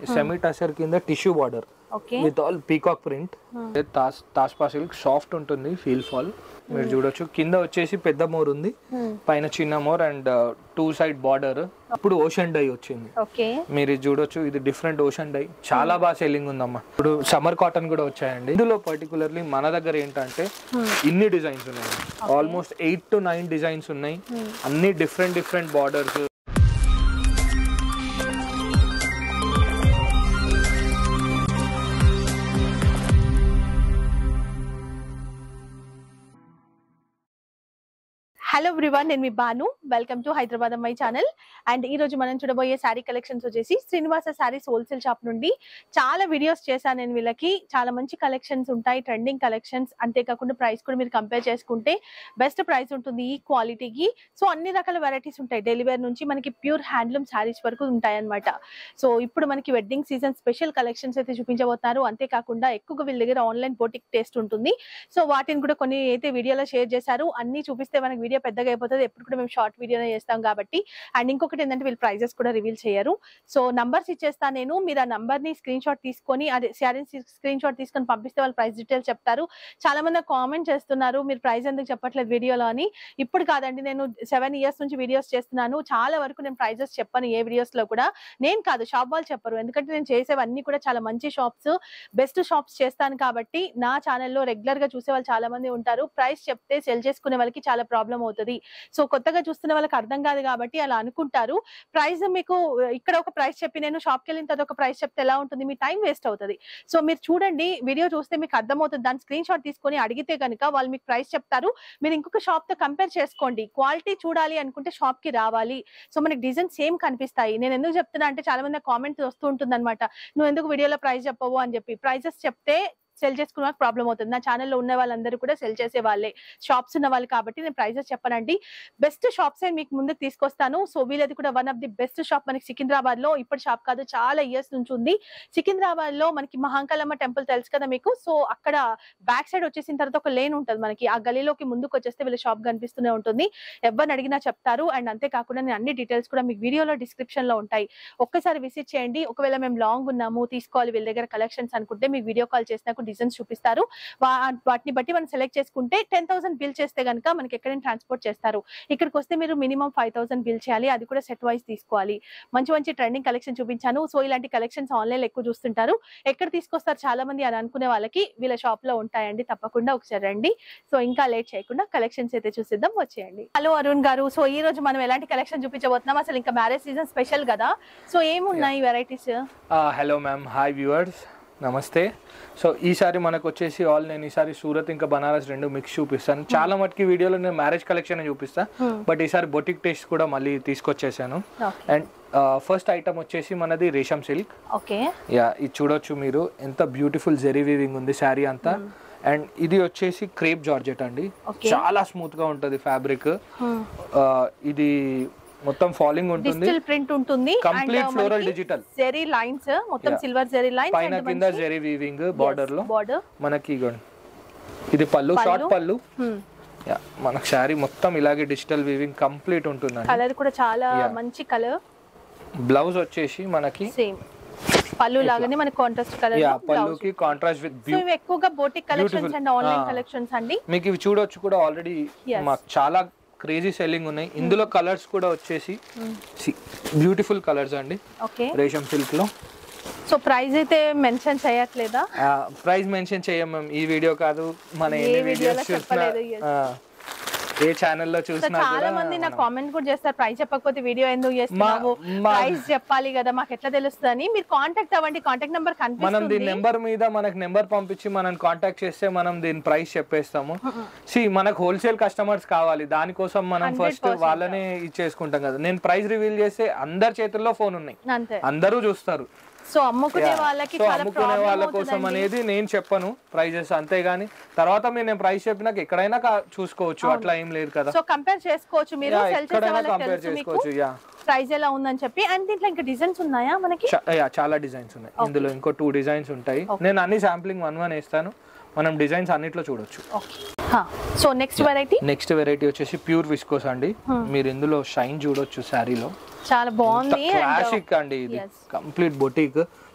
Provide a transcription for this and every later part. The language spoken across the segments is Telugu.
సెమీ టసర్ కింద tissue border okay with all peacock print తాస్ తాస్పా సిల్క్ సాఫ్ట్ ఉంటుంది ఫీల్ ఫాల్ మీరు చూడొచ్చు కింద వచ్చేసి పెద్ద మోర్ ఉంది పైన చిన్న మోర్ అండ్ టూ సైడ్ బార్డర్ ఇప్పుడు ఓషన్ డై వచ్చింది ఓకే మీరు ఇది చూడొచ్చు ఇది డిఫరెంట్ ఓషన్ డై చాలా బాగా సెల్లింగ్ ఉందమ్మా ఇప్పుడు సమ్మర్ కాటన్ కూడా వచ్చాయండి ఇందులో పర్టికులర్లీ మన దగ్గర ఏంటంటే ఇన్ని డిజైన్స్ ఉన్నాయి almost eight to nine designs ఉన్నాయి అన్ని different different borders hello everyone నేను మీ బాను వెల్కమ్ టు హైదరాబాద్ అమ్మాయి ఛానల్ అండ్ ఈ రోజు మనం చూడబోయే శారీ కలెక్షన్స్ వచ్చేసి శ్రీనివాస శారీస్ హోల్సేల్ షాప్ నుండి చాలా వీడియోస్ చేశాను నేను వీళ్ళకి చాలా మంచి కలెక్షన్స్ ఉంటాయి ట్రెండింగ్ కలెక్షన్స్ అంతేకాకుండా ప్రైస్ కూడా మీరు కంపేర్ చేసుకుంటే బెస్ట్ ప్రైస్ ఉంటుంది ఈ క్వాలిటీకి సో అన్ని రకాల వెరైటీస్ ఉంటాయి డెలివరీ నుంచి మనకి ప్యూర్ హ్యాండ్లూమ్ శారీస్ వరకు ఉంటాయి అనమాట సో ఇప్పుడు మనకి వెడ్డింగ్ సీజన్ స్పెషల్ కలెక్షన్స్ అయితే చూపించబోతున్నారు అంతేకాకుండా ఎక్కువగా వీళ్ళ దగ్గర ఆన్లైన్ బోటిక్ టేస్ట్ ఉంటుంది సో వాటిని కూడా కొన్ని అయితే వీడియోలో షేర్ చేశారు అన్ని చూపిస్తే మనకి వీడియో పెద్దగా అయిపోతుంది ఎప్పుడు కూడా మేము షార్ట్ వీడియోనే చేస్తాం కాబట్టి అండ్ ఇంకొకటి ఏంటంటే వీళ్ళు ప్రైజెస్ కూడా రివీల్ చేయరు సో నంబర్స్ ఇచ్చేస్తాను నేను మీరు ఆ నంబర్ ని స్క్రీన్ షాట్ తీసుకొని అదే శారీ స్క్రీన్ షాట్ తీసుకొని పంపిస్తే వాళ్ళు ప్రైస్ డీటెయిల్స్ చెప్తారు చాలా మంది కామెంట్ చేస్తున్నారు మీరు ప్రైస్ ఎందుకు చెప్పట్లేదు వీడియోలో అని ఇప్పుడు కాదండి నేను సెవెన్ ఇయర్స్ నుంచి వీడియోస్ చేస్తున్నాను చాలా వరకు నేను ప్రైజెస్ చెప్పాను ఏ వీడియోస్ లో కూడా నేను కాదు షాప్ వాళ్ళు చెప్పరు ఎందుకంటే నేను చేసేవన్నీ కూడా చాలా మంచి షాప్స్ బెస్ట్ షాప్స్ చేస్తాను కాబట్టి నా ఛానల్లో రెగ్యులర్ గా చూసే వాళ్ళు చాలా మంది ఉంటారు ప్రైస్ చెప్తే సెల్ చేసుకునే వాళ్ళకి చాలా ప్రాబ్లం అవుతుంది సో కొత్తగా చూస్తున్న వాళ్ళకి అర్థం కాదు కాబట్టి అలా అనుకుంటారు ప్రైస్ మీకు ఇక్కడ ఒక ప్రైస్ చెప్పి నేను షాప్కి వెళ్ళిన తర్వాత ఒక ప్రైస్ చెప్తే ఎలా ఉంటుంది మీ టైం వేస్ట్ అవుతుంది సో మీరు చూడండి వీడియో చూస్తే మీకు అర్థమవుతుంది దాని స్క్రీన్ షాట్ తీసుకొని అడిగితే కనుక వాళ్ళు మీకు ప్రైస్ చెప్తారు మీరు ఇంకొక షాప్ తో కంపేర్ చేసుకోండి క్వాలిటీ చూడాలి అనుకుంటే షాప్ కి రావాలి సో మనకి డిజైన్ సేమ్ కనిపిస్తాయి నేను ఎందుకు చెప్తున్నా అంటే చాలా మంది కామెంట్ వస్తూ ఉంటుంది అనమాట నువ్వు ఎందుకు వీడియోలో ప్రైస్ చెప్పవు అని చెప్పి ప్రైజెస్ చెప్తే సెల్ చేసుకున్న ప్రాబ్లం అవుతుంది నా ఛానల్లో ఉన్న వాళ్ళందరూ కూడా సెల్ చేసే వాళ్ళే షాప్స్ ఉన్న వాళ్ళు కాబట్టి నేను ప్రైజెస్ చెప్పనండి బెస్ట్ షాప్స్ మీకు ముందుకు తీసుకొస్తాను సో వీళ్ళది కూడా one of the best shop మనకి సికింద్రాబాద్ లో ఇప్పుడు షాప్ కాదు చాలా ఇయర్స్ నుంచి ఉంది సికింద్రాబాద్ లో మనకి మహాంకాలమ్మ టెంపుల్ తెలుసు కదా మీకు సో అక్కడ బ్యాక్ సైడ్ వచ్చేసిన తర్వాత ఒక లేన్ ఉంటుంది మనకి ఆ గలీలోకి ముందుకు వచ్చేస్తే వీళ్ళ షాప్ కనిపిస్తూనే ఉంటుంది ఎవరిని అడిగినా చెప్తారు అండ్ అంతేకాకుండా నేను అన్ని డీటెయిల్స్ కూడా మీకు వీడియోలో డిస్క్రిప్షన్ లో ఉంటాయి ఒక్కసారి విజిట్ చేయండి ఒకవేళ మేము లాంగ్ ఉన్నాము తీసుకోవాలి వీళ్ళ దగ్గర కలెక్షన్స్ అనుకుంటే మీకు వీడియో కాల్ చేసినాక డిజైన్స్ చూపిస్తారు వా- వాటిని బట్టి మనం సెలెక్ట్ చేసుకుంటే టెన్ థౌసండ్ బిల్ చేస్తే కనుక మనకి ఎక్కడైనా ట్రాన్స్పోర్ట్ చేస్తారు ఇక్కడికి వస్తే మీరు మినిమం ఫైవ్ థౌసండ్ బిల్ చేయాలి అది కూడా సెట్ వైజ్ తీసుకోవాలి మంచి మంచి ట్రెండింగ్ కలెక్షన్ చూపించాను సో ఇలాంటి కలెక్షన్స్ ఆన్లైన్ ఎక్కువ చూస్తుంటారు ఎక్కడ తీసుకొస్తారు చాలా మంది అని అనుకునే వాళ్ళకి వీళ్ళ షాప్ లో ఉంటాయండి తప్పకుండా ఒకసారి రండి సో ఇంకా లేట్ చేయకుండా కలెక్షన్స్ అయితే చూసిద్దాం వచ్చేయండి హలో అరుణ్ గారు సో ఈ రోజు మనం ఎలాంటి కలెక్షన్ చూపించబోతున్నాం అసలు ఇంకా మ్యారేజ్ సీజన్ స్పెషల్ కదా సో ఏమున్నాయి varieties hello ma'am hi viewers నమస్తే సో ఈసారి మనకు వచ్చేసి ఆల్ నేను ఈసారి సూరత్ ఇంకా బనారస్ రెండు మిక్స్ చూపిస్తాను చాలా మటుకి వీడియోలో నేను మ్యారేజ్ కలెక్షన్ చూపిస్తా బట్ ఈసారి బొటిక్ టేస్ట్ కూడా మళ్ళీ తీసుకొచ్చేసాను అండ్ ఫస్ట్ ఐటమ్ వచ్చేసి మనది రేషం సిల్క్ ఓకే యా ఇది చూడొచ్చు మీరు ఎంత బ్యూటిఫుల్ జెరీ వీవింగ్ ఉంది శారీ అంతా అండ్ ఇది వచ్చేసి క్రేప్ జార్జెట్ అండి Okay. చాలా స్మూత్ గా ఉంటది ఫ్యాబ్రిక్ ఇది మొత్తం ఫాలింగ్ ఉంటుంది డిజిటల్ ప్రింట్ ఉంటుంది Complete floral digital. Zari lines మొత్తం Yeah. సిల్వర్ జెరీ లైన్స్ పైన కింద జెరీ వీవింగ్ బార్డర్ లో బార్డర్ మనకి ఇగోండి ఇది పళ్ళు షార్ట్ పళ్ళు యా మనకు శారీ మొత్తం ఇలాగే డిజిటల్ వీవింగ్ కంప్లీట్ ఉంటుందండి కలర్ కూడా చాలా Yeah. మంచి కలర్ బ్లౌజ్ వచ్చేసి మనకి సేమ్ పళ్ళు లాగానే మనకి కాంట్రాస్ట్ కలర్ యా పళ్ళుకి కాంట్రాస్ట్ విత్ సో ఇవి ఎక్కువగా boutique collections Beautiful. And online Ah. Collections అండి మీకు ఇవి చూడొచ్చు కూడా ఆల్రెడీ Yes. మాకు చాలా క్రేజీ సెల్లింగ్ ఉన్నాయి ఇందులో కలర్స్ కూడా వచ్చేసి బ్యూటిఫుల్ కలర్స్ అండి ఓకే రేషం సిల్క్ లో సో ప్రైస్ అయితే మెన్షన్ చేయట్లేదా ప్రైస్ మెన్షన్ చేయం మేము ఈ వీడియో కాదు మన ఏ ఎన్ని వీడియోలో వీడియోస్ చూసినా చెప్పలేదు, yes. ఆ, ఏ ఛానల్లో సో చూసినా చాలా కూడా మంది నాకు మనం- కామెంట్ కూడా చేస్తారు ప్రైస్ చెప్పకపోతే వీడియో ఎందుకు చేస్తున్నావు మా- ప్రైస్ చెప్పాలి కదా మాకు ఎట్లా తెలుస్తుంది అని మీరు కాంటాక్ట్ అవ్వండి కాంటాక్ట్ నెంబర్ మనం దీని కనిపిస్తుంది నెంబర్ మీద మనకు నెంబర్ పంపించి మనం కాంటాక్ట్ చేస్తే మనం దీని ప్రైస్ చెప్పేస్తాము సి మనకు హోల్సేల్ కస్టమర్స్ కావాలి దానికోసం మనం 100% ఫస్ట్ వాళ్ళనే ఇచ్చేసుకుంటాం కదా నేను ప్రైస్ రివీల్ చేస్తే అందరి చేతుల్లో ఫోన్ ఉన్నాయి అంతే అందరూ చూస్తారు సో అమ్ముకునే వాళ్ళకి సో చాలా అమ్ముకునే ప్రాబ్లం వాళ్ళ కోసం అనేది నేను చెప్పను ప్రైజెస్ అంతేగాని తర్వాత మీరు నేను ప్రైస్ చెప్పినాక ఎక్కడైనా కా- చూసుకోవచ్చు అట్లా ఏం లేదు కదా సో కంపేర్ చేసుకోవచ్చు మీరు యా, సెల్ చేసే ఎక్కడైనా వాళ్ళకి కంపేర్ తెలుసు మీకు చేసుకోవచ్చు యా ప్రైస్ ఎలా ఉందని చెప్పి అండ్ దీంట్లో ఇంకా డిజైన్స్ ఉన్నాయా మనకి చా- యా, చాలా డిజైన్స్ ఉన్నాయి ఇందులో ఇంకో టూ డిజైన్స్ ఉంటాయి నేను అన్ని శాంప్లింగ్ వన్ వన్ వేస్తాను మనం డిజైన్స్ అన్నిట్లో చూడొచ్చు so next variety next variety వచ్చేసి ప్యూర్ విస్కోస్ అండి మీరు ఇందులో షైన్ చూడొచ్చు శారీలో చాలా బాగుంది and, క్లాసిక్ అండి ఇది yes. కంప్లీట్ బొటిక్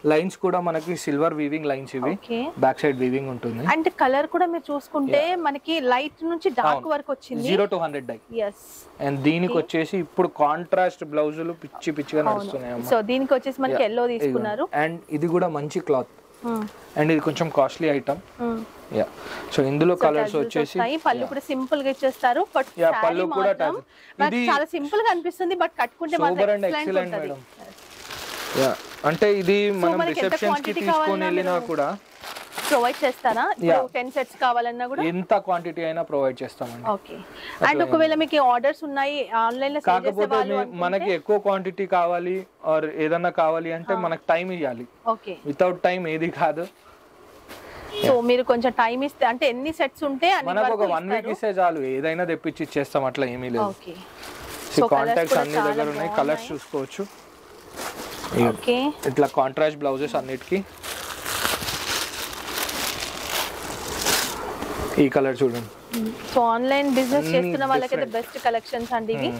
లైన్స్ కూడా మనకి సిల్వర్ వీవింగ్ లైన్స్ ఇవి ఓకే బ్యాక్ సైడ్ వీవింగ్ ఉంటుంది అండ్ కలర్ కూడా మీరు చూసుకుంటే మనకి లైట్ నుంచి డార్క్ అవును. వరకు వచ్చింది జీరో టు హండ్రెడ్ డై ఎస్ అండ్ దీనికి వచ్చేసి ఇప్పుడు కాంట్రాస్ట్ బ్లౌజులు పిచ్చి పిచ్చిగా నడుస్తున్నాయి అమ్మ సో దీనికి వచ్చేసి మనకి ఎల్లో తీసుకున్నారు అండ్ ఇది కూడా మంచి క్లాత్ అండ్ ఇది కొంచెం కాస్ట్లీ ఐటమ్ యా సో ఇందులో కలర్స్ వచ్చేసి వస్తాయి పళ్ళు కూడా సింపుల్ గా ఇచ్చేస్తారు బట్ Yeah, పళ్ళు కూడా మాత్రం touch. నాకు ఇది- చాలా సింపుల్ గా అనిపిస్తుంది బట్ కట్టుకుంటే మాత్రం Sober and excellent excellent, ఉంటది. madam. యా అంటే ఇది మనం మనకి ఎంత రిసెప్షన్స్ కి quantity తీసుకొని కావాలన్నా వెళ్ళినా మీరు- కూడా ప్రొవైడ్ చేస్తారా Yeah. టెన్ సెట్స్ కావాలన్నా కూడా ఎంత క్వాంటిటీ అయినా ప్రొవైడ్ చేస్తామండి ఓకే అండ్ ఒకవేళ మీకు ఆర్డర్స్ ఉన్నాయి ఆన్లైన్ లో సేల్ చేసే కాకపోతే వాళ్ళు మీ- మనకి ఎక్కువ క్వాంటిటీ కావాలి ఆర్ ఏదన్నా కావాలి అంటే మనకి టైం ఇవ్వాలి ఓకే వితౌట్ టైం ఏది కాదు సో మీరు కొంచెం టైం ఇస్తే అంటే ఎన్ని సెట్స్ ఉంటే అన్ని మనకు ఒక వరకు వన్ వీక్ ఇస్తే చాలు ఏదైనా తెప్పించి ఇచ్చేస్తాం అట్లా ఏమీ లేదు ఓకే సో కలర్స్ కాంటాక్ట్స్ కూడా అన్ని చాలా దగ్గర ఉన్నాయి కలర్స్ చూసుకోవచ్చు ఓకే ఇట్లా కాంట్రాస్ట్ బ్లౌజెస్ అన్నిటికి ఈ కలర్ చూడండి సో ఆన్లైన్ బిజినెస్ అన్ని చేస్తున్న వాళ్ళకైతే different. బెస్ట్ కలెక్షన్స్ అండి ఇవి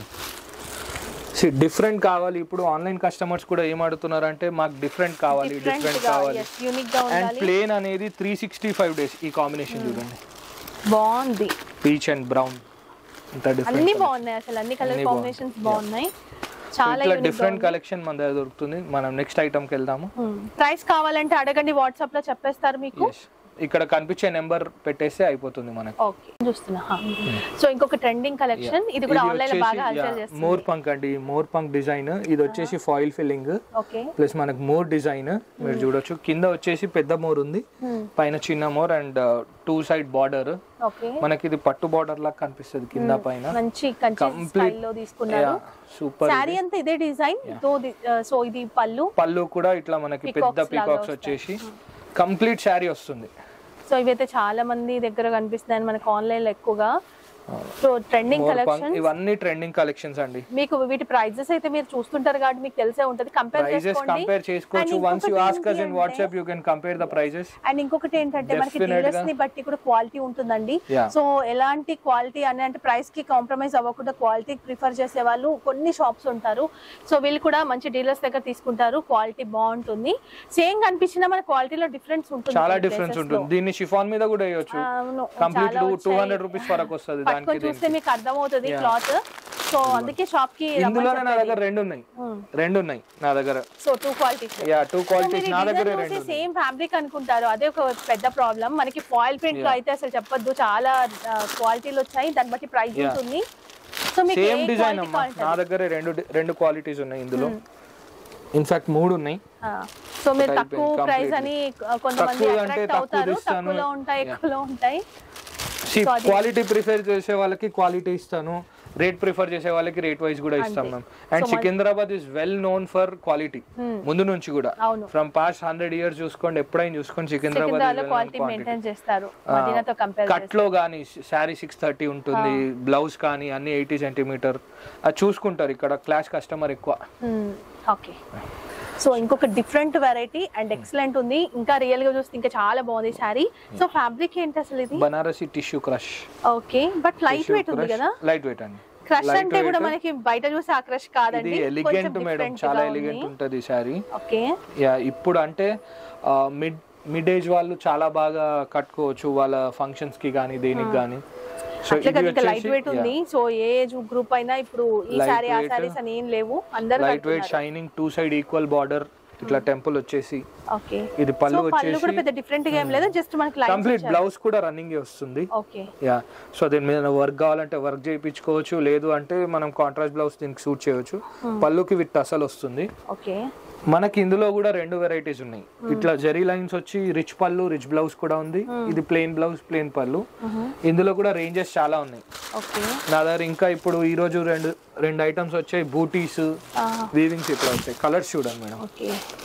డిఫరెంట్ కావాలి ఇప్పుడు ఆన్లైన్ కస్టమర్స్ కూడా ఏం అడుగుతున్నారు అంటే మాకు డిఫరెంట్ కావాలి డిఫరెంట్ డిఫరెంట్ గా కావాలి yes, యూనిక్ గా అండ్ ఉండాలి ప్లేన్ అనేది త్రీ సిక్స్టీ ఫైవ్ డేస్ ఈ కాంబినేషన్ చూడండి బాగుంది పీచ్ అండ్ బ్రౌన్ ఇంత అన్ని డిఫరెంట్ బాగున్నాయి అసలు అన్ని కలర్ అన్ని కాంబినేషన్స్ బాగున్నాయి చాలా ఇట్లా unique గా డిఫరెంట్ ఉంది. కలెక్షన్ మన దగ్గర దొరుకుతుంది మనం నెక్స్ట్ ఐటమ్కి వెళ్దాము ప్రైస్ కావాలంటే అడగండి వాట్సాప్ లో చెప్పేస్తారు మీకు Yes. ఇక్కడ కనిపించే నెంబర్ పెట్టేస్తే అయిపోతుంది మనకి ఓకే చూస్తున్నా సో ఇంకొక ట్రెండింగ్ కలెక్షన్ ఇది కూడా ఆన్లైన్ లో బాగా హల్చల్ చేస్తుంది మోర్ పంక్ అండి మోర్ పంక్ డిజైన్ ఇది వచ్చేసి ఫాయిల్ ఫిల్లింగ్ ఓకే ప్లస్ మనకు మోర్ డిజైన్ మీరు చూడొచ్చు కింద వచ్చేసి పెద్ద మోర్ ఉంది పైన చిన్న మోర్ and two side border okay మనకి ఇది పట్టు బార్డర్ లాగా కనిపిస్తుంది కింద పైన మంచి కంచి Complete- స్టైల్లో తీసుకున్నారు సూపర్ శారీ అంతా ఇదే డిజైన్ తో సో ఇది పళ్ళు పళ్ళు కూడా ఇట్లా మనకి Peacocks పెద్ద లాగా పీకాక్స్ వస్తాయి. వచ్చేసి కంప్లీట్ శారీ వస్తుంది సో ఇవైతే చాలా మంది దగ్గర కనిపిస్తున్నాయి మనకు ఆన్లైన్ లో ఎక్కువగా సో ట్రెండింగ్ మోర్ పంక్ కలెక్షన్ ఇవన్నీ ట్రెండింగ్ కలెక్షన్స్ అండి మీకు వీటి ప్రైజెస్ అయితే మీరు చూస్తుంటారు కాబట్టి మీకు తెలిసే ఉంటది కంపేర్ ప్రైజెస్ చేసుకోండి కంపేర్ చేసుకోవచ్చు And వన్స్ యూ ఇంకొకటి ఆస్క్ అస్ ఏంటి ఇన్ అంటే- WhatsApp you can compare the prices and ఇంకొకటి ఏంటంటే మనకి Definitely డీలర్స్ గా. ని బట్టి కూడా క్వాలిటీ ఉంటుందండి Yeah. సో ఎలాంటి క్వాలిటీ అని అంటే ప్రైస్ కి కాంప్రమైజ్ అవ్వకుండా క్వాలిటీ ప్రిఫర్ చేసే వాళ్ళు కొన్ని షాప్స్ ఉంటారు సో వీళ్ళు కూడా మంచి డీలర్స్ దగ్గర తీసుకుంటారు క్వాలిటీ బాగుంటుంది సేమ్ కనిపించినా మన క్వాలిటీలో డిఫరెన్స్ ఉంటుంది చాలా కొన్ని డిఫరెన్స్ places ఉంటుంది లో. దీన్ని షిఫాన్ మీద కూడా వేయొచ్చు అవును, కంప్లీట్ చాలా టూ వచ్చాయి. హండ్రెడ్ రూపీస్ వరకు వస్తుంది దానికి పట్టుకొని చూస్తే దీనికి మీకు అర్థమవుతుంది Yeah. క్లాత్ సో అందుకే షాప్ కి ఇందులోనే నా దగ్గర రెండు ఉన్నాయి రెండు ఉన్నాయి నా దగ్గర so two qualities yeah two qualities నా దగ్గర రెండు ఉన్నాయి. సేమ్ ఫ్యాబ్రిక్ అనుకుంటారు అదే ఒక పెద్ద ప్రాబ్లం మనకి ఫాయిల్ ప్రింట్ లో Yeah. అయితే అసలు చెప్పొద్దు చాలా క్వాలిటీలు వచ్చాయి దాన్ని బట్టి ప్రైస్ Yeah. ఉంటుంది సో మీకు సేమ్ ఏ డిజైన్ quality అమ్మా కావాలంటే నా దగ్గర రెండు di- రెండు క్వాలిటీస్ ఉన్నాయి ఇందులో ఇన్ఫాక్ట్ మూడు ఉన్నాయి సో మీరు Type తక్కువ completely. ప్రైస్ అని ఆ, కొంతమంది తక్కువ అంటే అట్రాక్ట్ తక్కువ అవుతారు ఇస్తాను. తక్కువలో ఉంటాయి Yeah. ఎక్కువలో ఉంటాయి So అది- క్వాలిటీ ప్రిఫర్ చేసే వాళ్ళకి క్వాలిటీ ఇస్తాను రేట్ ప్రిఫర్ చేసే వాళ్ళకి రేట్ వైజ్ కూడా ఇస్తాం అంతే. మ్యామ్ అండ్ So మన- Secunderabad is well known for quality Hmm. ముందు నుంచి కూడా అవును ఫ్రమ్ పాస్ట్ హండ్రెడ్ ఇయర్స్ చూసుకోండి ఎప్పుడైనా చూసుకోండి సికింద్రాబాద్ సికింద్రాబాద్ క్వాలిటీ మెయింటైన్ చేస్తారు ఆ, మదీనాతో కంపేర్ కట్ లో కానీ శారీ సిక్స్ థర్టీ ఉంటుంది బ్లౌజ్ కానీ అన్ని ఎయిటీ సెంటీమీటర్ అది చూసుకుంటారు ఇక్కడ క్లాస్ కస్టమర్ ఎక్కువ ఓకే సో ఇంకొక డిఫరెంట్ వెరైటీ అండ్ ఎక్సలెంట్ ఉంది ఇంకా రియల్ గా చూస్తే ఇంకా చాలా బాగుంది శారీ సో ఫ్యాబ్రిక్ ఏంటి అసలు ఇది Banarasi tissue crush okay but light weight ఉంది కదా లైట్ వెయిట్ అండి క్రష్ Light అంటే కూడా weight. మనకి బయట చూసే ఆ క్రష్ కాదండి ఇది ఎలిగెంట్ మేడం చాలా ఎలిగెంట్ ఉంటుంది ఈ శారీ ఓకే యా ఇప్పుడు అంటే మిడ్ మిడ్ ఏజ్ వాళ్ళు చాలా బాగా కట్టుకోవచ్చు వాళ్ళ ఫంక్షన్స్ కి కానీ దేనికి కానీ సో అట్లా ఇది కదా ఇంకా లైట్ వెయిట్ వచ్చేసి ఉంది సో ఏ ఏజ్ గ్రూప్ అయినా ఇప్పుడు ఈ Light సారీ ఆ weight. సారీస్ అని ఏం లేవు అందరు light weight shining two side equal border ఇట్లా టెంపుల్ వచ్చేసి ఓకే ఇది సో పళ్ళు పళ్ళు కూడా వచ్చేసి పెద్ద డిఫరెంట్ గా ఏం లేదు జస్ట్ మనకి లైట్ కంప్లీట్ బ్లౌజ్ కూడా రన్నింగ్ వస్తుంది ఓకే యా సో దీని మీద వర్క్ కావాలంటే వర్క్ చేయించుకోవచ్చు లేదు అంటే మనం కాంట్రాస్ట్ బ్లౌజ్ దీనికి సూట్ చేయవచ్చు పళ్ళుకి విత్ అసలు వస్తుంది ఓకే మనకి ఇందులో కూడా రెండు వెరైటీస్ ఉన్నాయి ఇట్లా జరీ లైన్స్ వచ్చి రిచ్ పళ్ళు రిచ్ బ్లౌజ్ కూడా ఉంది ఇది ప్లెయిన్ బ్లౌజ్ ప్లెయిన్ పళ్ళు ఇందులో కూడా రేంజెస్ చాలా ఉన్నాయి ఓకే నా దగ్గర ఇంకా ఇప్పుడు ఈ రోజు రెండు రెండు ఐటమ్స్ వచ్చాయి బూటీస్ వీవింగ్స్ ఇట్లా వచ్చాయి కలర్స్ చూడండి మేడం ఓకే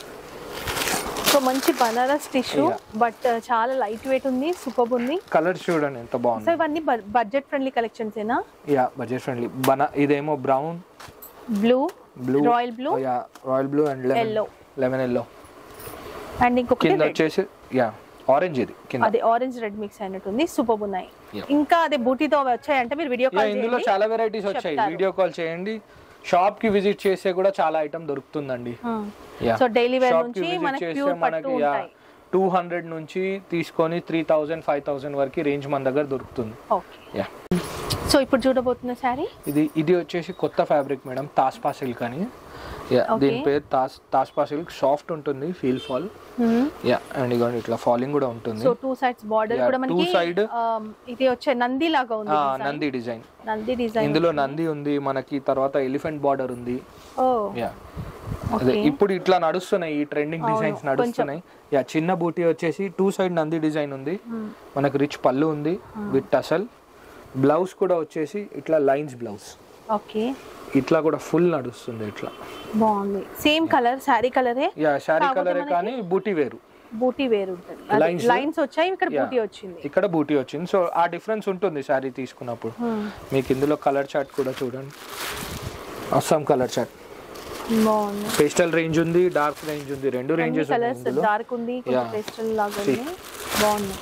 సో మంచి బనారస్ టిష్యూ Yeah. బట్ చాలా లైట్ వెయిట్ ఉంది సూపర్ ఉంది కలర్స్ చూడండి ఎంత సో బాగుంది ఇవన్నీ బడ్జెట్ ఫ్రెండ్లీ కలెక్షన్స్ ఏనా యా బడ్జెట్ ఫ్రెండ్లీ బనా ఇదేమో brown blue blue royal blue yeah royal blue and lemon Yellow. Lemon yellow and ఇంకొకటి కింద red. వచ్చేసి యా ఆరెంజ్ ఇది కింద అది ఆరెంజ్ రెడ్ మిక్స్ అయినట్టుంది సూపర్ ఉన్నాయి Yeah. ఇంకా అదే బూటీతో వచ్చాయంటే మీరు వీడియో యా కాల్ ఇందులో చాలా వెరైటీస్ వచ్చాయి చెప్తారు. వీడియో కాల్ చేయండి షాప్ కి విజిట్ చేస్తే కూడా చాలా ఐటమ్ దొరుకుతుందండి Yeah. So daily wear shop కి నుంచి విజిట్ మనకి చేస్తే ప్యూర్ పట్టు మనకి ఉంటాయి టూ హండ్రెడ్ నుంచి తీసుకొని త్రీ థౌజండ్ ఫైవ్ థౌసండ్ వరకు రేంజ్ మన దగ్గర దొరుకుతుంది ఓకే యా సో ఇప్పుడు చూడబోతున్న శారీ ఇది ఇది వచ్చేసి కొత్త ఫ్యాబ్రిక్ మేడం తాస్పా సిల్క్ అని యా Okay. దీని పేరు తాస్ తాస్పా సిల్క్ సాఫ్ట్ ఉంటుంది ఫీల్ ఫాల్ యా అండ్ ఇగోండి ఇట్లా ఫాలింగ్ కూడా ఉంటుంది so two sides border Yeah, కూడా మనకి two side. um, ఇది వచ్చే నంది లాగా ఉంది ఆ, design. Nandi design Nandi design ఇందులో నంది ఉంది మనకి తర్వాత ఎలిఫెంట్ బార్డర్ ఉంది ఓ యా అదే ఓకే ఇప్పుడు ఇట్లా నడుస్తున్నాయి ఈ ట్రెండింగ్ అవును, డిజైన్స్ కొంచెం. నడుస్తున్నాయి యా చిన్న బూటీ వచ్చేసి టూ సైడ్ నంది డిజైన్ ఉంది మనకు రిచ్ పళ్ళు ఉంది విత్ టసల్ బ్లౌజ్ కూడా వచ్చేసి ఇట్లా లైన్స్ బ్లౌజ్ ఓకే ఇట్లా కూడా ఫుల్ నడుస్తుంది ఇట్లా బాగుంది సేమ్ కలర్ శారీ కలరే యా శారీ కాకపోతే కలరే మనకి- కానీ బూటీ వేరు బూటీ వేరు ఉంటుంది Lines. లైన్స్ వచ్చాయి ఇక్కడ Yeah. బూటీ వచ్చింది ఇక్కడ బూటీ వచ్చింది సో ఆ డిఫరెన్స్ ఉంటుంది శారీ తీసుకున్నప్పుడు Hmm. మీకు ఇందులో కలర్ చార్ట్ కూడా చూడండి అస్సాం కలర్ చార్ట్ బాగుంది పేస్టల్ రేంజ్ ఉంది డార్క్ రేంజ్ ఉంది రెండు రేంజెస్ ఉన్నాయి కలర్స్ ఇందులో డార్క్ ఉంది కొంచెం Yeah. పేస్టల్ లాగా ఉంది బాగుంది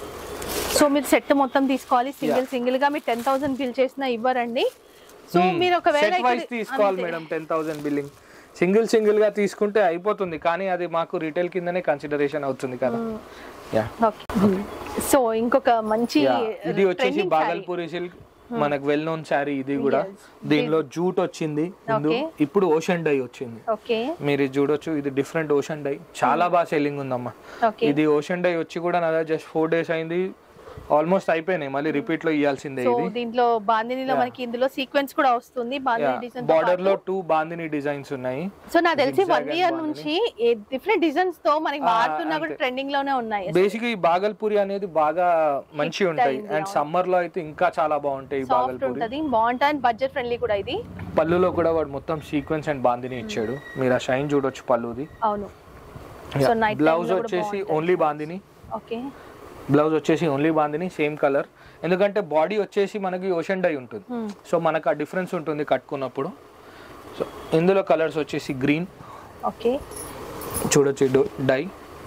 సో మీరు సెట్ మొత్తం తీసుకోవాలి సింగిల్ సింగిల్ గా మీరు టెన్ థౌసండ్ బిల్ చేసినా ఇవ్వరండి సో మీరు ఒకవేళ సెట్ వైస్ ఇక్కడ- తీసుకోవాలి అంతే. Madam ten thousand billing single single గా తీసుకుంటే అయిపోతుంది కానీ అది మాకు రీటైల్ కిందనే కన్సిడరేషన్ అవుతుంది కదా యా ఓకే సో ఇంకొక మంచి ఇది వచ్చేసి trending saree. బాగల్పూరి సిల్క్ మనకు వెల్ నోన్ శారీ ఇది కూడా Yes. దీనిలో జూట్ వచ్చింది ముందు Okay. ఇప్పుడు ఓషన్ డై వచ్చింది ఓకే మీరు ఇది చూడొచ్చు ఇది డిఫరెంట్ ఓషన్ డై చాలా బాగా సెల్లింగ్ ఉందమ్మా ఓకే ఇది ఓషన్ డై వచ్చి కూడా నా జస్ట్ ఫోర్ డేస్ అయింది ఆల్మోస్ట్ అయిపోయినాయి మళ్ళీ రిపీట్ లో ఇవ్వాల్సిందే సో ఇది దీంట్లో బాందినిలో Yeah. మనకి ఇందులో సీక్వెన్స్ కూడా వస్తుంది బాందిని డిజైన్ బార్డర్ లో టూ బాందిని డిజైన్స్ ఉన్నాయి సో నాకు తెలిసి zigzag వన్ and ఇయర్ బాందిని. నుంచి డిఫరెంట్ డిజైన్స్ తో మనకి ఆ, మారుతున్నా కూడా అంతే. ట్రెండింగ్ లోనే ఉన్నాయి బేసిక్ ఈ బాగల్పూరి అనేది బాగా మంచి Hit ఉంటాయి అయింది, అండ్ అవును. సమ్మర్ లో అయితే ఇంకా చాలా బాగుంటాయి ఈ సాఫ్ట్ బాగల్పూరి ఉంటది బాగుంటుంది అండ్ బడ్జెట్ ఫ్రెండ్లీ కూడా ఇది పళ్ళులో కూడా వాడు మొత్తం సీక్వెన్స్ అండ్ బాందిని ఇచ్చాడు మీరు ఆ షైన్ చూడొచ్చు పళ్ళుది అవును సో నైట్ బ్లౌజ్ వచ్చేసి ఓన్లీ బాందిని ఓకే బ్లౌజ్ వచ్చేసి ఓన్లీ బాందిని సేమ్ కలర్ ఎందుకంటే బాడీ వచ్చేసి మనకి ఓషన్ డై ఉంటుంది సో మనకు ఆ డిఫరెన్స్ ఉంటుంది కట్టుకున్నప్పుడు సో ఇందులో కలర్స్ వచ్చేసి గ్రీన్ ఓకే చూడొచ్చు dye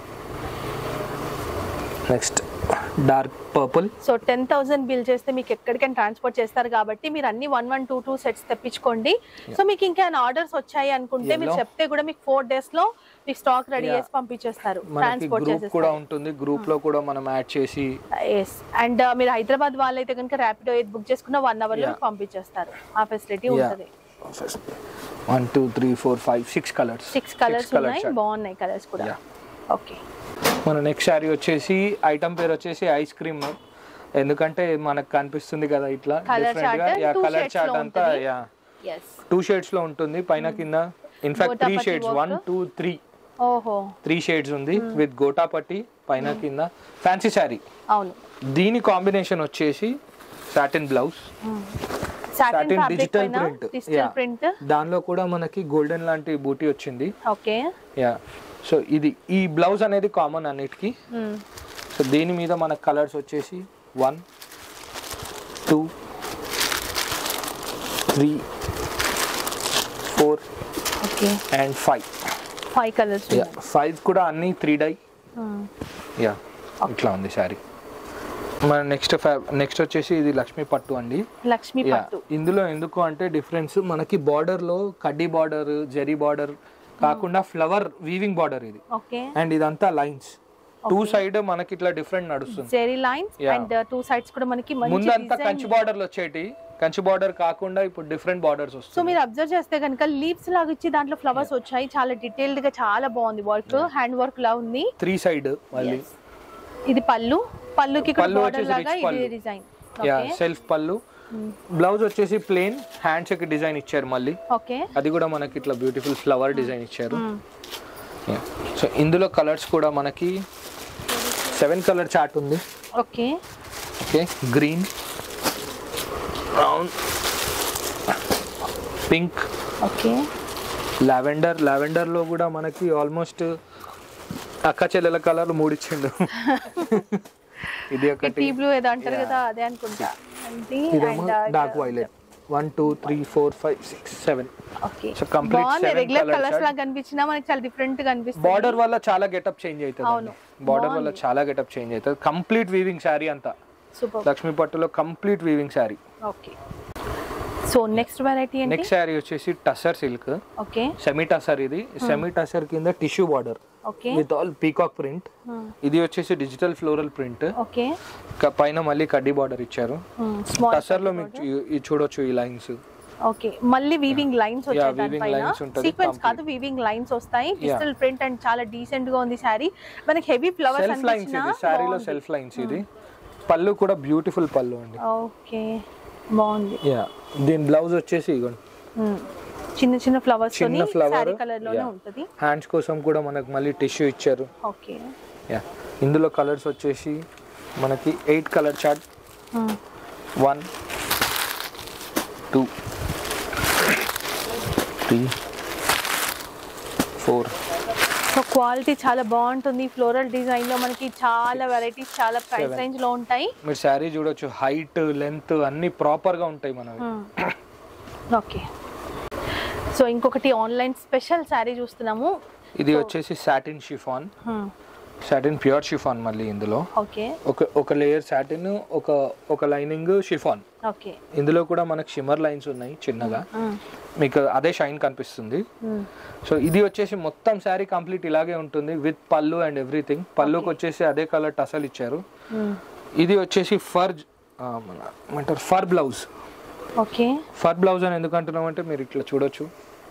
next dark purple so ten thousand bill చేస్తే మీకు ఎక్కడికైనా ట్రాన్స్పోర్ట్ చేస్తారు కాబట్టి మీరు అన్ని one one two two sets తెప్పించుకోండి సో మీకు ఇంకా ఆర్డర్స్ వచ్చాయి అనుకుంటే మీరు Yellow. చెప్తే కూడా మీకు ఫోర్ డేస్ లో మీకు స్టాక్ రెడీ Yeah. చేసి పంపించేస్తారు మనకి ట్రాన్స్పోర్ట్ గ్రూప్ కూడా చేసేస్తారు ఉంటుంది గ్రూప్ లో కూడా మనం యాడ్ చేసి ఎస్ అండ్ మీరు హైదరాబాద్ వాళ్ళైతే కనుక ర్యాపిడో బుక్ చేసుకున్న వన్ అవర్ లో Yeah. మీకు పంపించేస్తారు ఆ ఫెసిలిటీ ఉంటుంది one two three four five six colours six colours ఉన్నాయి బాగున్నాయి కలర్స్ కూడా Yeah. ఓకే మన నెక్స్ట్ శారీ వచ్చేసి ఐటమ్ పేరు వచ్చేసి ఐస్ క్రీమ్ ఎందుకంటే మనకు కనిపిస్తుంది కదా ఇట్లా Colour డిఫరెంట్ గా chart, yeah two colour shades chart లో అంతా ఉంటుంది. యా ఎస్ టూ షేడ్స్ లో ఉంటుంది పైన కింద in fact three gotapatti shades work. One two three ఓహో త్రీ షేడ్స్ ఉంది విత్ గోటాపట్టి పైన కింద ఫ్యాన్సీ శారీ అవును దీని కాంబినేషన్ వచ్చేసి satin blouse satin satin fabric digital పైన ప్రింట్ డిజిటల్ ప్రింట్ దానిలో కూడా మనకి గోల్డెన్ లాంటి బూటీ వచ్చింది ఓకే యా సో ఇది ఈ బ్లౌజ్ అనేది కామన్ అన్నిటికీ సో దీని మీద మన కలర్స్ వచ్చేసి one two three four okay and five five colours yeah five కూడా అన్ని త్రీ డై యా ఇట్లా ఉంది శారీ మన నెక్స్ట్ ఫ్యాబ్ నెక్స్ట్ వచ్చేసి ఇది లక్ష్మీ పట్టు అండి లక్ష్మీ యా పట్టు ఇందులో ఎందుకు అంటే డిఫరెన్స్ మనకి బార్డర్ లో కడ్డీ బార్డర్ జరీ బార్డర్ కాకుండా ఫ్లవర్ వీవింగ్ బార్డర్ ఇది ఓకే అండ్ ఇదంతా లైన్స్ టూ సైడ్ మనకి ఇట్లా డిఫరెంట్ నడుస్తుంది zari lines Yeah. And two sides కూడా మనకి మంచి ముందంతా design. కంచి బార్డర్లు వచ్చేటి కంచి బార్డర్ కాకుండా ఇప్పుడు డిఫరెంట్ బార్డర్స్ సో వస్తుంది మీరు అబ్జర్వ్ చేస్తే కనుక లీవ్స్ లాగా ఇచ్చి దాంట్లో ఫ్లవర్స్ వచ్చాయి చాలా డీటెయిల్డ్ గా చాలా బాగుంది వర్క్ హ్యాండ్ వర్క్ లా ఉంది త్రీ సైడ్ మళ్ళీ Yes. ఇది పళ్ళు పళ్ళుకి ఇక్కడ పళ్ళు బార్డర్ వచ్చేసి లాగా rich ఇది పళ్ళు. డిజైన్ యా సెల్ఫ్ పళ్ళు బ్లౌజ్ వచ్చేసి ప్లేన్ హ్యాండ్స్ కి డిజైన్ ఇచ్చారు మళ్ళీ ఓకే అది కూడా మనకి ఇట్లా బ్యూటిఫుల్ ఫ్లవర్ డిజైన్ ఇచ్చారు సో ఇందులో కలర్స్ కూడా మనకి సెవెన్ కలర్ చార్ట్ ఉంది okay okay green brown pink okay lavender lavender లో కూడా మనకి ఆల్మోస్ట్ అక్క చెల్లెల కలర్ మూడు ఇచ్చిండు ఇది ఒకటి టీ బ్లూ ఏదో అంటారు కదా అదే అనుకుంటా ఇది ఇదేమో and, uh, dark violet one two three four five six seven okay so complete బాగుంది సెవెన్ రెగ్యులర్ కలర్ కలర్స్ లాగా కనిపించినా మనకి చాలా డిఫరెంట్ గా అనిపిస్తుంది బార్డర్ వల్ల చాలా గెటప్ చేంజ్ అవుతుంది అవును. బార్డర్ వల్ల చాలా గెటప్ చేంజ్ అవుతుంది కంప్లీట్ వీవింగ్ శారీ అంతా సూపర్ లక్ష్మీ పట్టులో complete weaving saree okay so next variety ఏంటి నెక్స్ట్ శారీ వచ్చేసి tussar silk okay semi tussar ఇది సెమీ టసర్ కింద tissue border okay with all peacock print ఇది వచ్చేసి డిజిటల్ ఫ్లోరల్ ప్రింట్ ఓకే పైన మళ్ళీ కడ్డీ బార్డర్ ఇచ్చారు స్మాల్ టసర్ లో మీకు చూ- ఇది చూడొచ్చు ఈ లైన్స్ ఓకే మళ్ళీ వీవింగ్ లైన్స్ వచ్చాయి weaving దానిపైన lines ఉంటది, సీక్వెన్స్ complete. కాదు వీవింగ్ లైన్స్ వస్తాయి డిజిటల్ ప్రింట్ అండ్ చాలా డీసెంట్ గా ఉంది శారీ మనకి హెవీ ఫ్లవర్స్ సెల్ఫ్ లైన్స్ ఇది శారీలో సెల్ఫ్ లైన్స్ ఇది పళ్ళు కూడా బ్యూటిఫుల్ పళ్ళు అండి ఓకే బాగుంది యా దీని బ్లౌజ్ వచ్చేసి ఇగోండి Hmm. చిన్న చిన్న ఫ్లవర్స్ తోని చిన్న ఫ్లవర్ శారీ కలర్ లోనే ఉంటది హ్యాండ్స్ కోసం కూడా మనకు మళ్ళీ టిష్యూ ఇచ్చారు ఓకే యా ఇందులో కలర్స్ వచ్చేసి మనకి eight colour chart one two three four so quality చాలా బాగుంటుంది ఫ్లోరల్ డిజైన్ లో మనకి చాలా వెరైటీస్ చాలా ప్రైస్ Seven. రేంజ్ లో ఉంటాయి మీరు శారీ చూడొచ్చు హైట్ లెంత్ అన్ని ప్రాపర్ గా ఉంటాయి మనవి ఓకే సో ఇంకొకటి ఆన్లైన్ స్పెషల్ శారీ చూస్తున్నాము ఇది వచ్చేసి satin chiffon satin pure chiffon మళ్ళీ ఇందులో ఓకే ఒక ఒక లేయర్ సాటిన్ ఒక ఒక లైనింగ్ షిఫాన్ ఓకే ఇందులో కూడా మనకు షిమ్మర్ లైన్స్ ఉన్నాయి చిన్నగా మీకు అదే షైన్ కనిపిస్తుంది సో ఇది వచ్చేసి మొత్తం శారీ కంప్లీట్ ఇలాగే ఉంటుంది విత్ పళ్ళు అండ్ ఎవ్రీథింగ్ పళ్ళుకి వచ్చేసి అదే కలర్ టసల్ ఇచ్చారు ఇది వచ్చేసి ఫర్ ఏమంటారు fur blouse okay fur blouse అని ఎందుకు అంటున్నాం అంటే మీరు ఇట్లా చూడొచ్చు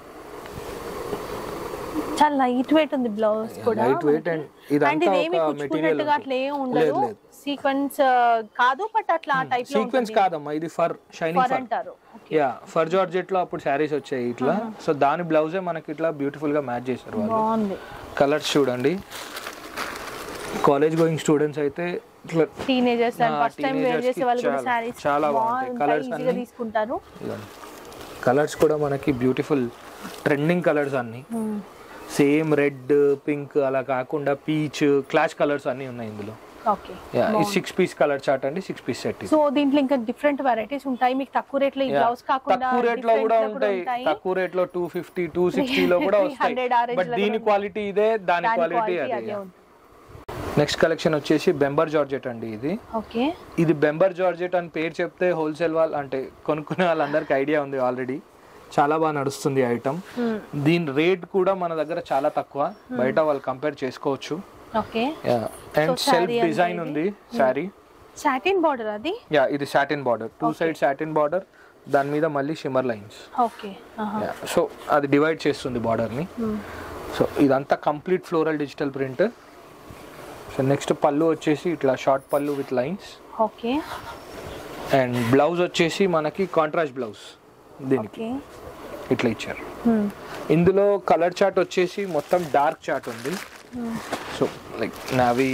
చాలా లైట్ వెయిట్ ఉంది బ్లౌజ్ కూడా లైట్ వెయిట్ అండ్ అండ్ ఇదంతా ఇదేమి ఒక మెటీరియల్ కుచ్చుకున్నట్టుగా అట్లా ఏం ఉండదు లేదు, లేదు. సీక్వెన్స్ కాదు బట్ అట్లా ఆ టైప్ లో సీక్వెన్స్ కాదమ్మా ఇది ఫర్ షైనింగ్ ఫర్ ఫర్ అంటారు యా ఫర్ జార్జెట్ లో అప్పుడు శారీస్ వచ్చాయి ఇట్లా సో దాని బ్లౌజే మనకి ఇట్లా బ్యూటిఫుల్ గా మ్యాచ్ చేశారు వాళ్ళు బాగుంది కలర్స్ చూడండి కాలేజ్ గోయింగ్ స్టూడెంట్స్ అయితే ఇట్లా టీనేజర్స్ అండ్ ఆ, ఫస్ట్ టైం వేర్ teenagers చేసే కి వాళ్ళు కూడా చాలా- శారీస్ చాలా బాగుంటాయి. Colours ఈజీగా అన్ని. తీసుకుంటారు కలర్స్ కూడా మనకి బ్యూటిఫుల్ ట్రెండింగ్ కలర్స్ అన్ని సేమ్ రెడ్ పింక్ అలా కాకుండా పీచ్ క్లాష్ కలర్స్ అన్ని ఉన్నాయి ఇందులో ఓకే యా ఈ సిక్స్ పీస్ కలర్ చార్ట్ అండి సిక్స్ పీస్ సెట్ సో దీంట్లో ఇంకా డిఫరెంట్ వెరైటీస్ ఉంటాయి మీకు తక్కువ రేట్ లో ఈ బ్లౌజ్ కాకుండా తక్కువ రేట్ లో different కూడా లో ఉంటాయి తక్కువ రేట్ లో టూ ఫిఫ్టీ టూ సిక్స్టీ లో కూడా వస్తాయి 300 ఆ range బట్ లో దీని కూడా క్వాలిటీ ఇదే దాని దాని క్వాలిటీ quality అదే అదే ఉంది. నెక్స్ట్ కలెక్షన్ వచ్చేసి బెంబర్ జార్జెట్ అండి ఇది ఓకే ఇది బెంబర్ జార్జెట్ అని పేరు చెప్తే హోల్సేల్ వాళ్ళు అంటే కొనుక్కునే వాళ్ళందరికీ ఐడియా ఉంది ఆల్రెడీ చాలా బాగా నడుస్తుంది ఐటమ్ దీని రేట్ కూడా మన దగ్గర చాలా తక్కువ బయట వాళ్ళు కంపేర్ చేసుకోవచ్చు okay and So, self saree అంతా డిజైన్ ఇది? ఉంది శారీ సాటిన్ బార్డర్ అది యా ఇది satin border two side satin border దాని మీద మళ్ళీ షిమర్ లైన్స్ ఓకే సో అది డివైడ్ చేస్తుంది బార్డర్ని సో ఇదంతా complete floral digital print so next పళ్ళు వచ్చేసి ఇట్లా షార్ట్ పళ్ళు with lines okay and blouse వచ్చేసి మనకి కాంట్రాస్ట్ బ్లౌజ్ దీనికి ఓకే ఇట్లా ఇచ్చారు ఇందులో కలర్ చార్ట్ వచ్చేసి మొత్తం డార్క్ చార్ట్ ఉంది so like navy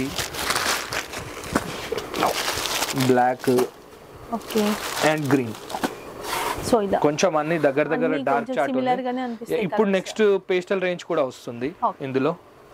black okay and green so ఇదా కొంచెం అన్ని దగ్గర దగ్గర అన్నీ డార్క్ కొంచెం చార్ట్ similar ఉంది గానే అనిపిస్తాయి ఇప్పుడు colours. నెక్స్ట్ పేస్టల్ రేంజ్ కూడా వస్తుంది Okay. ఇందులో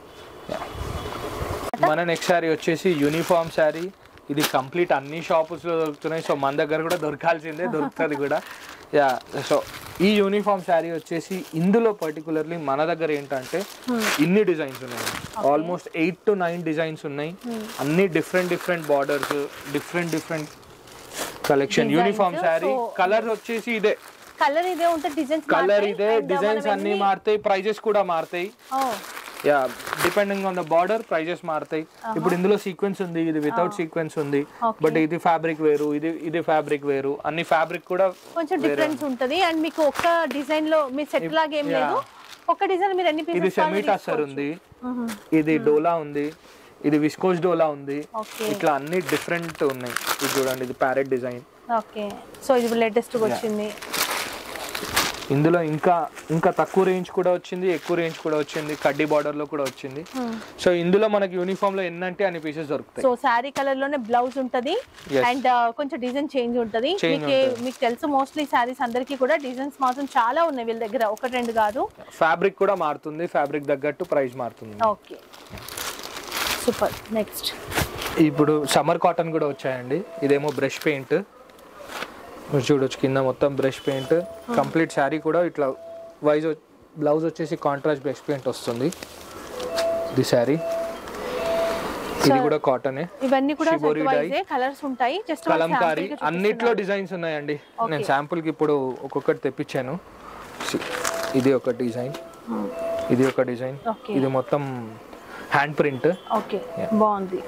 మన నెక్స్ట్ శారీ వచ్చేసి యూనిఫామ్ శారీ ఇది కంప్లీట్ అన్ని షాప్స్ లో దొరుకుతున్నాయి సో మన దగ్గర కూడా దొరకాల్సిందే దొరుకుతుంది కూడా యా సో ఈ యూనిఫామ్ శారీ వచ్చేసి ఇందులో పర్టికులర్లీ మన దగ్గర ఏంటంటే ఇన్ని డిజైన్స్ ఉన్నాయి almost eight to nine designs ఉన్నాయి అన్ని different different borders different different collection Designs, uniform saree so- colour వచ్చేసి ఇదే కలర్ ఇదే ఉంటుంది డిజైన్స్ కలర్ ఇదే డిజైన్స్ అన్ని మారుతాయి ప్రైజెస్ కూడా మారుతాయి yeah depending on the border prices మారుతాయి ఇప్పుడు ఇందులో సీక్వెన్స్ ఉంది ఇది వితౌట్ సీక్వెన్స్ ఉంది Okay. బట్ ఇది ఫ్యాబ్రిక్ వేరు ఇది ఇది ఫ్యాబ్రిక్ వేరు అన్ని ఫ్యాబ్రిక్ కూడా కొంచెం డిఫరెన్స్ ఉంటది అండ్ మీకు ఒక్క డిజైన్ లో మీ సెట్ లాగా ఏం Yeah. లేదు ఒక్క డిజైన్ మీరు ఎన్ని ఇది పీసెస్ సెమీ టస్సర్ ఉంది ఇది డోలా ఉంది ఇది విస్కోస్ డోలా ఉంది ఓకే ఇట్లా అన్ని డిఫరెంట్ ఉన్నాయి ఇది చూడండి ఇది ప్యారెట్ డిజైన్ ఓకే సో ఇది లేటెస్ట్ వచ్చింది ఇందులో ఇంకా ఇంకా తక్కువ రేంజ్ కూడా వచ్చింది ఎక్కువ రేంజ్ కూడా వచ్చింది కడ్డీ బార్డర్ లో కూడా వచ్చింది సో ఇందులో మనకి యూనిఫామ్ లో ఎన్నంటే అన్ని పీసెస్ దొరుకుతాయి సో శారీ కలర్ లోనే బ్లౌజ్ ఉంటది Yes. అండ్ కొంచెం డిజైన్ చేంజ్ ఉంటది Change మీకు ఉంటది. మీకు తెలుసు మోస్ట్లీ శారీస్ అందరికి కూడా డిజైన్స్ మాత్రం చాలా ఉన్నాయి వీళ్ళ దగ్గర ఒకటి రెండు కాదు ఫ్యాబ్రిక్ కూడా మారుతుంది ఫ్యాబ్రిక్ తగ్గట్టు ప్రైస్ మారుతుంది ఓకే సూపర్ నెక్స్ట్ ఇప్పుడు సమ్మర్ కాటన్ కూడా వచ్చాయండి ఇదేమో బ్రష్ పెయింట్ మీరు చూడొచ్చు కింద మొత్తం బ్రష్ పెయింట్ కంప్లీట్ శారీ కూడా ఇట్లా వైజ్ బ్లౌజ్ వచ్చేసి కాంట్రాస్ట్ బ్రష్ పెయింట్ వస్తుంది ఇది శారీ ఇది కూడా కాటనే ఇవన్నీ కూడా Shibori సెట్ వైజే కలర్స్ ఉంటాయి జస్ట్ కలంకారీ అన్నిట్లో డిజైన్స్ ఉన్నాయండి నేను శాంపుల్ కి ఇప్పుడు ఒక్కొక్కటి తెప్పించాను See, ఇది ఒక డిజైన్ ఇది ఒక డిజైన్ ఓకే ఇది మొత్తం హ్యాండ్ ప్రింట్ ఓకే బాగుంది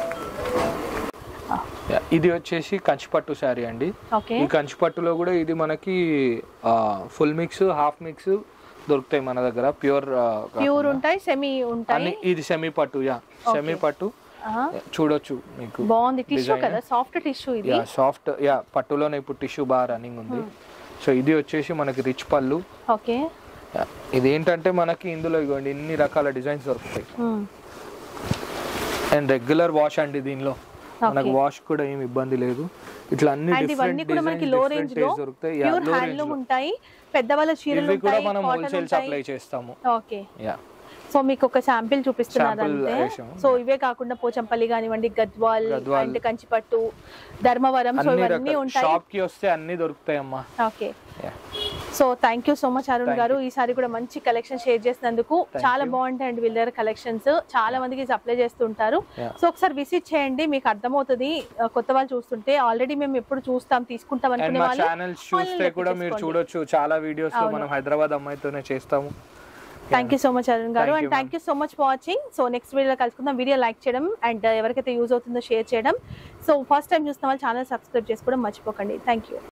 ఇది వచ్చేసి కంచిపట్టు శారీ అండి ఓకే ఈ కంచిపట్టులో కూడా ఇది మనకి ఫుల్ మిక్స్ హాఫ్ మిక్స్ దొరుకుతాయి మన దగ్గర ప్యూర్ ప్యూర్ ఉంటాయి సెమీ ఉంటాయి అన్ని ఇది సెమీ పట్టు యా సెమీ పట్టు ఆహా. చూడొచ్చు మీకు బాగుంది టిష్యూ కదా సాఫ్ట్ టిష్యూ ఇది యా సాఫ్ట్ యా పట్టులోనే ఇప్పుడు టిష్యూ బాగా రన్నింగ్ ఉంది సో ఇది వచ్చేసి మనకి రిచ్ పళ్ళు ఓకే Yeah. ఇది ఏంటంటే మనకి ఇందులో ఇగోండి ఇన్ని రకాల డిజైన్స్ దొరుకుతాయి అండ్ రెగ్యులర్ వాష్ అండి దీనిలో మనకు వాష్ కూడా ఏమి ఇబ్బంది లేదు ఇట్లా అన్ని అండ్ ఇవన్నీ డిఫరెంట్ కూడా మనకి లో రేంజ్ లో దొరుకుతాయి ప్యూర్ హ్యాండ్లూమ్ ఉంటాయి పెద్దవాళ్ళ చీరలు ఇవి కూడా ఉంటాయి మనం కాటన్ హోల్సేల్ ఉంటాయి సప్లై చేస్తాము ఓకే యా సో మీకు ఒక శాంపిల్ చూపిస్తున్నారు Sample అంతే వేసాము. సో ఇవే కాకుండా పోచంపల్లి కానివ్వండి గద్వాల్ గద్వాల్. అండ్ కంచిపట్టు ధర్మవరం సో అన్ని ఇవన్నీ రకాల ఉంటాయి షాప్ కి వస్తే అన్ని దొరుకుతాయి అమ్మా okay Yeah. So thank you so much Arun గారు ఈసారి కూడా మంచి కలెక్షన్ షేర్ చేసినందుకు చాలా బాగుంటాయండి వీళ్ళ దగ్గర కలెక్షన్స్ చాలా మందికి సప్లై చేస్తుంటారు Yeah. సో ఒకసారి విజిట్ చేయండి మీకు అర్థమవుతుంది ఆ, కొత్త వాళ్ళు చూస్తుంటే ఆల్రెడీ మేము ఎప్పుడు చూస్తాం తీసుకుంటాం అండ్ అనుకునే మా వాళ్ళు ఛానల్స్ చూస్తే కూడా మీరు చూడొచ్చు చాలా వీడియోస్ లో మనం హైదరాబాద్ అమ్మాయితోనే చేస్తాము thank you so much Arun గారు Thank and you, thank you so much for watching so next వీడియోలో కలుసుకుందాం వీడియో లైక్ చేయడం అండ్ ఎవరికైతే యూజ్ అవుతుందో షేర్ చేయడం సో ఫస్ట్ టైం చూస్తున్న వాళ్ళు ఛానల్ సబ్స్క్రైబ్ చేసుకోవడం మర్చిపోకండి థ్యాంక్ యూ